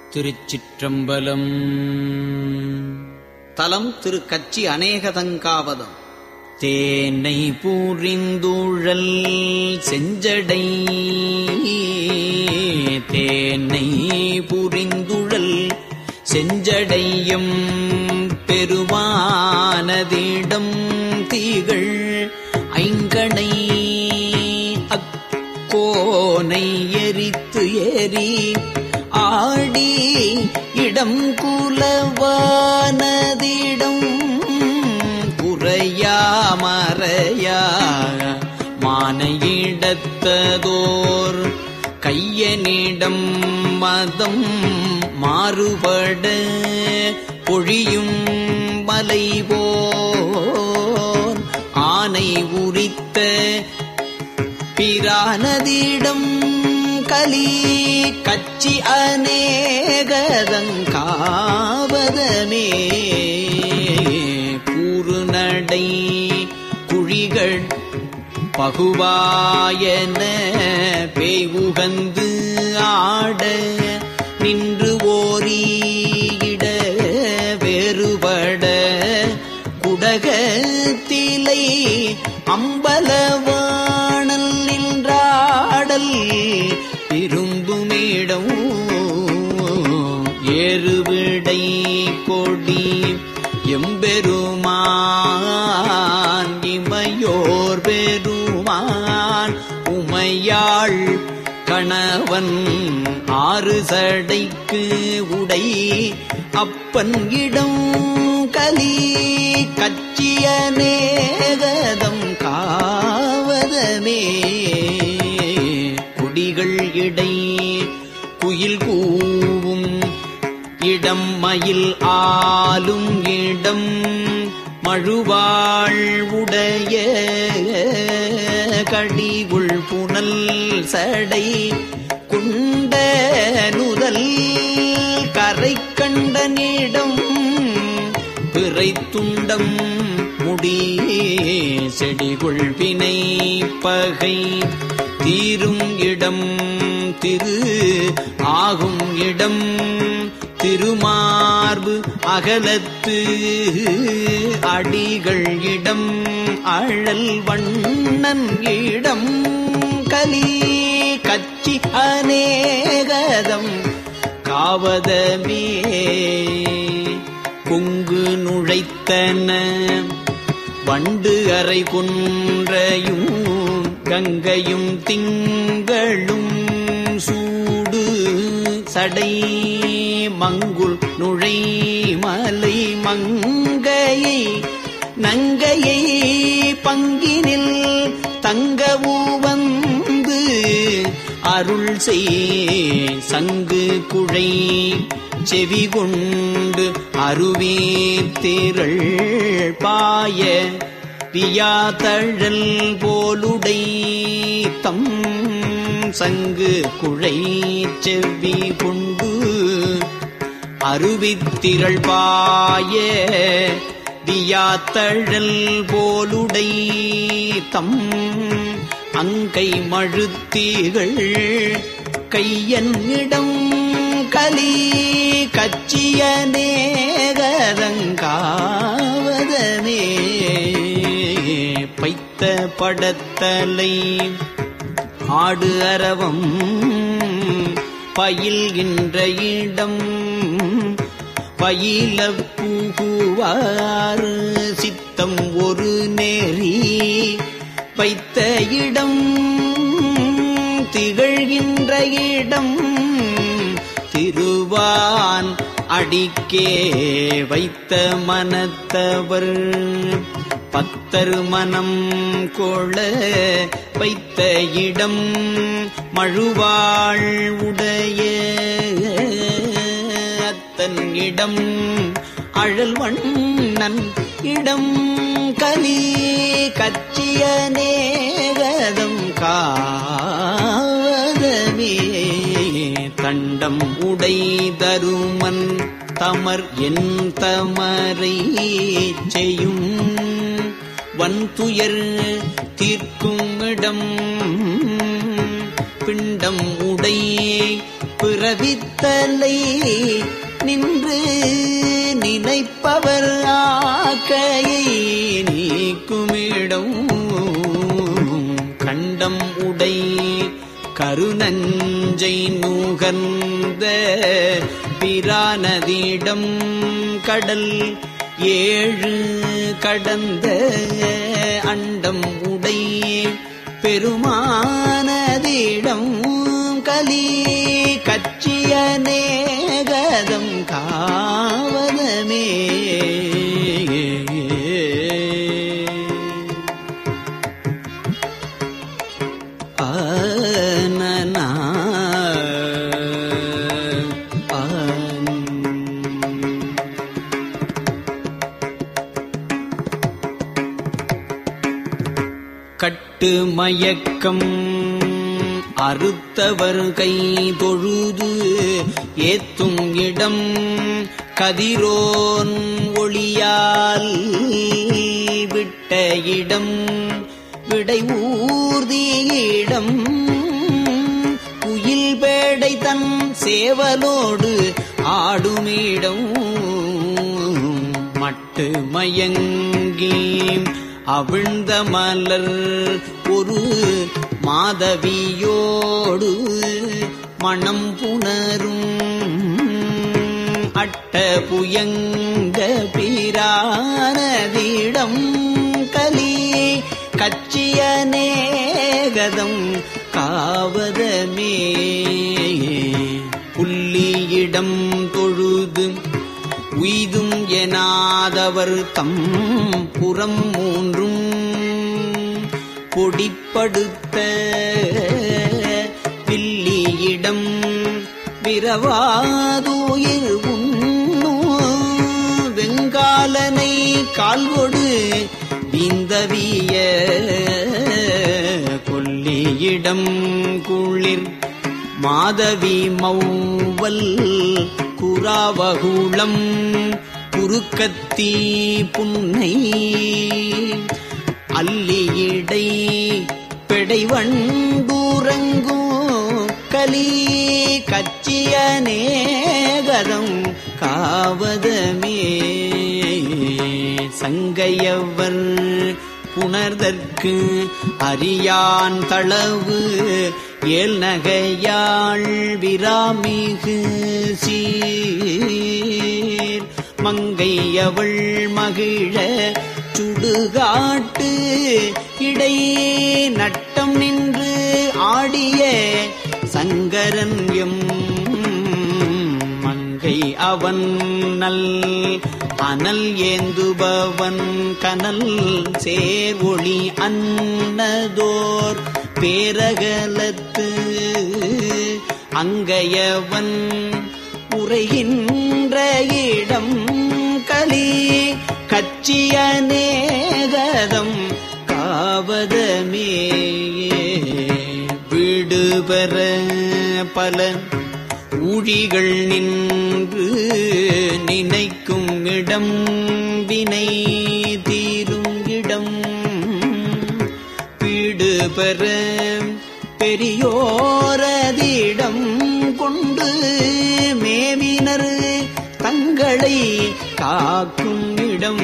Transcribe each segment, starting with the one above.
திருச்சிற்றம்பலம் தலம் திரு கச்சி அநேகதங்காவதம் தேனை பூரிந்துழல் செஞ்சடை தேனை புரிந்துழல் செஞ்சடையும் பெருமானதிடம் தீகள் ஐங்கணை அக்கோனை எரித்து ஏறி ஆடி இடம் குலவானதிடம் குறையாமறையா மானையிடத்ததோர் கையனிடம் மதம் மாறுபட பொழியும் மலைபோர் ஆனை உரித்த பிரானதிடம் கலி கச்சி அநேகதங்காவதமே கூறுநடை குழிகள் பகுவாயன பேவுகந்து ஆட நின்று ஓரியிட வேறுபட குடகத்திலை அம்பலவாணல் நின்றாடல் விரும்புமிடம் ஏறுவிடை கொடி எம்பெருமான் இமையோர் பெருமான் உமையாள் கணவன் ஆறு சடைக்கு உடை அப்பன் இடம் கலி கச்சியநேகதம் காவதமே குடிகள் இடை குயில் கூவும் இடம் மயில் ஆலும் இடம் மழுவாள் உடைய கடிகுள் புனல் சடை குண்ட நுதல் கரை கண்டனிடம் பிறை துண்டம் முடி செடிகுள் வினை பகை தீரும் இடம் திரு ஆகும் இடம் திருமார்பு அகலத்து அடிகள் இடம் அழல் வண்ணன் இடம் கலி கச்சி அநேகதம் காவதமே கொங்கு நுழைத்தன வண்டு அறை குன்றையும் கங்கையும் திங்களும் சூடு சடை மங்குள் நுழை மலை மங்கையை நங்கையை பங்கினில் தங்கவு வந்து அருள் செய் சங்கு குழை செவி கொண்டு அருவீர் திரள் பாய பியாதழல் போலுடை தம் சங்கு குழை செவ்வி கொண்டு அருவித்திரள் பாய வியாத்தழல் போலுடை தம் அங்கை மழுத்தீகள் கையன்னிடம் கலி கச்சியநேகரங்காவதமே பைத்த படத்தலை ஆடு அரவம் பயில்கின்ற இடம் பயில புகுவாறு சித்தம் ஒரு நேரி வைத்த இடம் திகழ்கின்ற இடம் திருவான் அடிக்கே வைத்த மனத்தவர் பத்தர் மனம் கொள வைத்த இடம் மழுவாள் உடைய அத்தன் இடம் அழல் வண்ணன் இடம் கலி கச்சியநேகதம் காவதமே தண்டம் உடை தருமன் தமர் என் தமரை செய்யும் வன்துயர் தீர்க்கும் இடம் பிண்டம் உடை பிறவித்தலை நின்று நினைப்பவர் ஆக்கையை நீக்குமிடம் கண்டம் உடை கருநஞ்சை நூகர்ந்த பிரானதிடம் கடல் ஏழு கடந்த அண்டம் உடை பெருமானதிடம் கலி கச்சியநேகதம் காவலமே ஆனனா கட்டு மயக்கம் அறுத்தவர் கை தொழுது ஏத்தும் இடம் கதிரோன் ஒளியால் விட்ட இடம் விடை ஊர்தியிடம் குயில் பேடை தன் சேவலோடு ஆடுமிடம் மட்டு மயங்கி அவிழ்ந்த மலர் ஒரு மாதவியோடு மணம் புணரும் அட்ட புயங்க பிரானதிடம் கலி கச்சியநேகதம் காவதமே புள்ளியிடம் தொழுது உய்தும் எனாதவர் தம் புறம் மூன்றும் பொடிப்படுத்த பில்லியிடம் விரவாதுயிர் உண்ணோ வெங்காலனை கால்கொடு விந்தவிய கொல்லியிடம் குளிர் மாதவி மௌவல் குராவகுளம் குறுக்கத்தி புன்னை அல்லியிடை பெடைவண்டூரங்கும் கலி கச்சியநேகதம் காவதமே சங்கையவர் புணர்தற்கு அறியான் தளவு ஏல் நகையாள் விராமிகு சீர் மங்கையவள் மகிழ சுடுகாட்டு இடை நட்டம் நின்று ஆடிய சங்கரன் எம் மங்கை அவன் நல் அனல் ஏந்துபவன் கனல் சேர் ஒளி அன்னதோர் பேரகலத்து அங்கையவன் உரைகின்ற இடம் கலி கச்சியநேகதம் காவதமே வீடு பெற பல ஊழிகள் நின்று நினைக்கும் இடம் வினை தீரும் இடம் வீடு பெற பெரியோரதிடம் கொண்டு மேவினர் தங்களை காக்கும் இடம்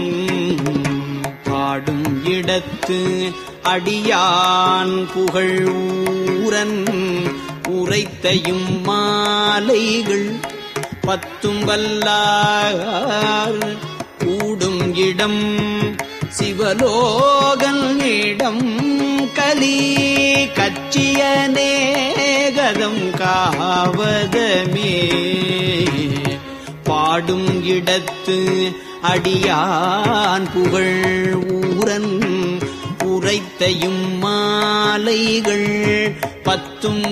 பாடும் இடத்து அடியான் புகழ் ஊரன் உரைத்தையும் மாலைகள் பத்தும் வல்லார் கூடும் இடம் சிவலோகன் இடம் கலி கச்சியநேகதம் காவதமே பாடும் இடத்து அடியான் புகழ் ஊரன் உரைத்தையும் மாலைகள் பத்தும்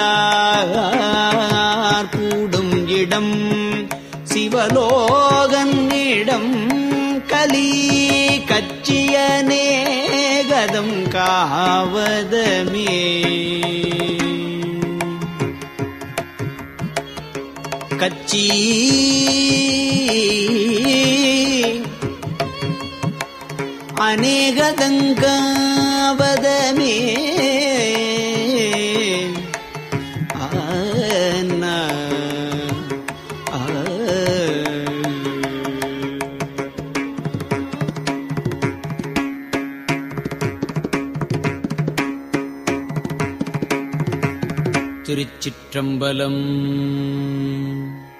வல்லார் கூடும் இடம் சிவலோகன் இடம் கலி கச்சியநேகதம் காவதமே கச்சி அநேகதங்காவதமே ஆன ஆ. திருச்சிற்றம்பலம்